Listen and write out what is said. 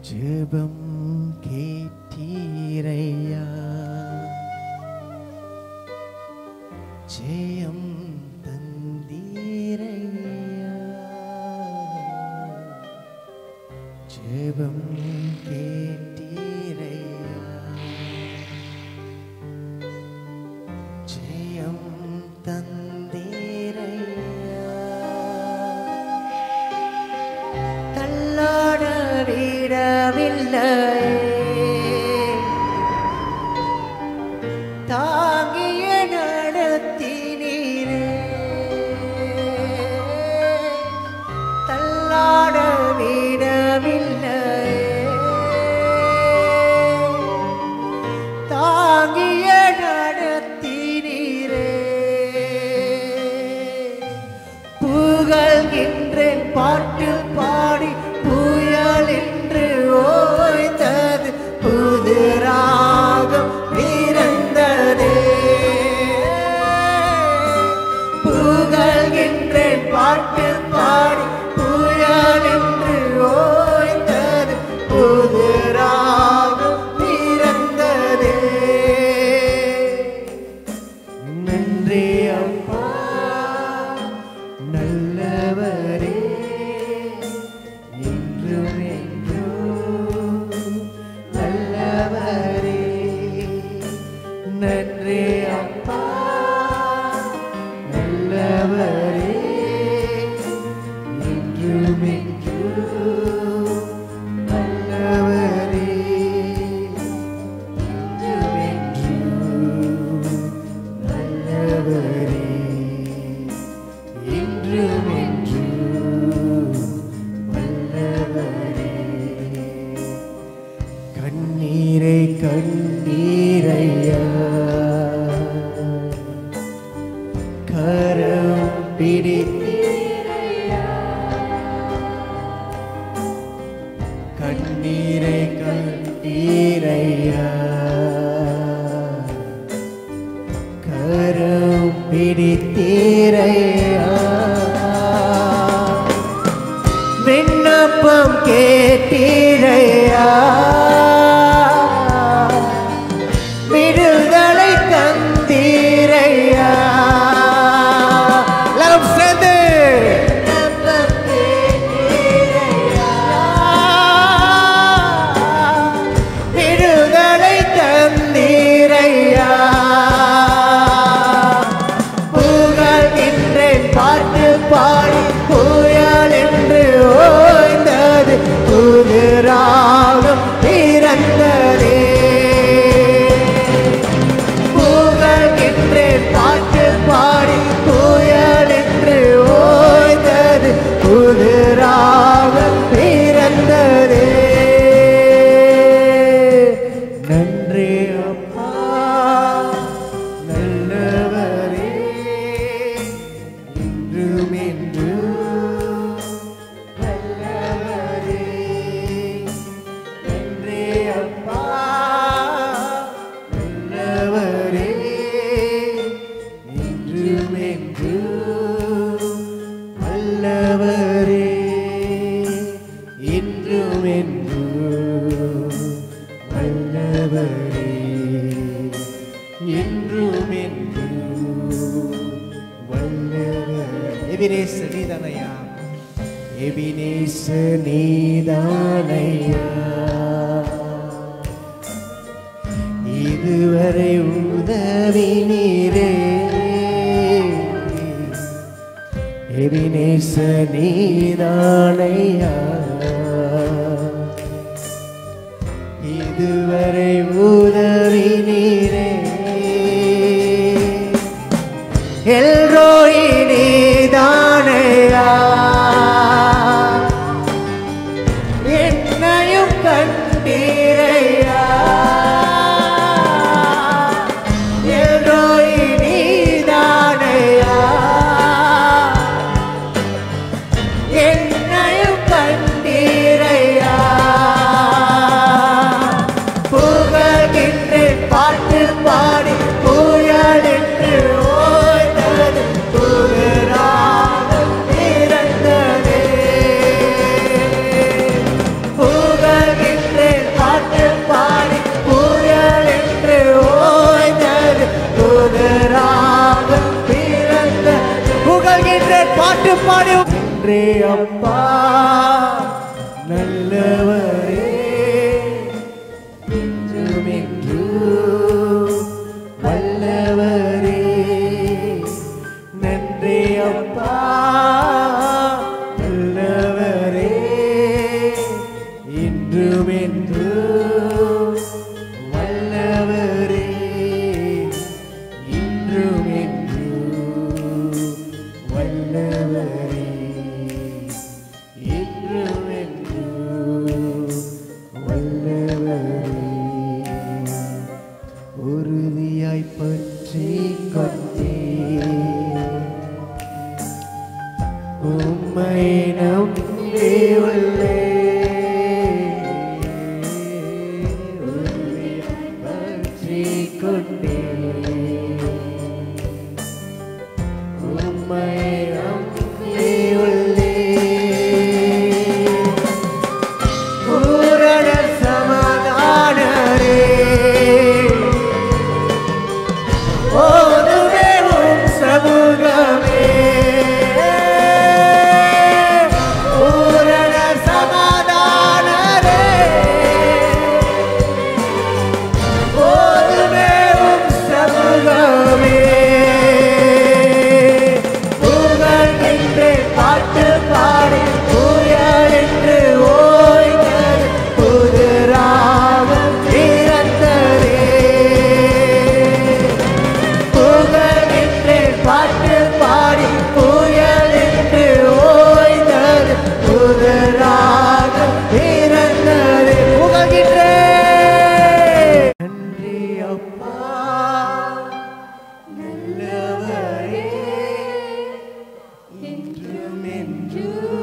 ஜெபம் கேட்டீரையா ஜெயம் தந்தீரையா ஜெபம் கேட்டீரையா ஜெயம் தந்தீரையா தள்ளாட விடவில்லை தாங்கிய நடத்தினீரே தள்ளாட விடவில்லை தாங்கிய நடத்தினீரே புகழ்கின்றேன் பாட்டு பாடி புயல் என்று ஓய்ந்தது புது ராகம் பிறந்ததே புகழ்கின்றேன் பாட்டு பாடி புயல் என்று ஓய்ந்தது புது ராகம் பிறந்ததே நன்றி அப்பா நல்லவரே என்றும் என்றும் நல்லவரே நன்றி அப்பா நல்லவரே என்றும் என்றும் நல்லவரே என்றும் என்றும் நல்லவரே என்றும் என்றும் வல்லவரே கண்ணீரை கண்ணீரையா கரம் பிடித்தீரையா கண்ணீரை கண்ணீரையா கரம் பிடித்தீரையா விண்ணப்பம் கேட்டீரையா விடுதலை தந்தீரையா லவ் சேர்ந்து விண்ணப்பம் கேட்டீரையா. விடுதலை தந்தீரையா புகழ்கின்றேன் பாட்டு பாடி புயல் என்று ஓய்ந்தது புது ராகம் பிறந்ததே புகழ்கின்றேன் பாட்டு பாடி புயல் என்று ஓய்ந்தது புது ராகம் பிறந்ததே நன்றி அப்பா நல்லவரே என்றும் என்றும் நல்லவரே நன்றி அப்பா நல்லவரே என்றும் என்றும் நல்லவரே என்றும் என்றும் வல்லவரே என்றும் என்றும் வல்லவரே எபினேச நீதானையா எபினேச நீதானையா இதுவரை உதவி நீரே எபினேச நீதானையா இதுவரை உதவி நீரே எல்ரோய் நீதானையா என்னையும் கண்டீரையா எல்ரோய் நீதானையா என்னையும் கண்டீரையா புகழ்கின்றேன் பாட்டு பாடி புயல் என்று ஓய்ந்தது புகழாக பிறந்ததே புகழ்கின்றேன் பாடி நன்றி அப்பா நல்லவரே என்றும் என்றும் வல்லவரே நன்றி அப்பா நல்லவரே இன்றும் என்றும் வல்லவரே இன்றும் என்றும் வல்லவரே இன்றும் என்றும் வல்லவரே உறுதியாய் பற்றி கொண்டே உம்மை நம்பி உள்ளே உறுதியாய் பற்றி கொண்டே உம்மை நம்பி உள்ளே பூரண சமாதானரே ஓதுவே உம் சமூகமே பூரண சமாதானரே ஓதுவே உம் சமூகமே புகழ்கின்ற பாட்டு பாடி புயல் என்று ஓய்ந்தது புது ராகம் பிறந்ததே புகழ்கின்ற பாட்டு பாடி புயல் என்று ஓய்ந்தது புது ராகம் பிறந்தது புகழ்கின்றேன் நன்றி அப்பா நல்லவரே என்றும் என்றும்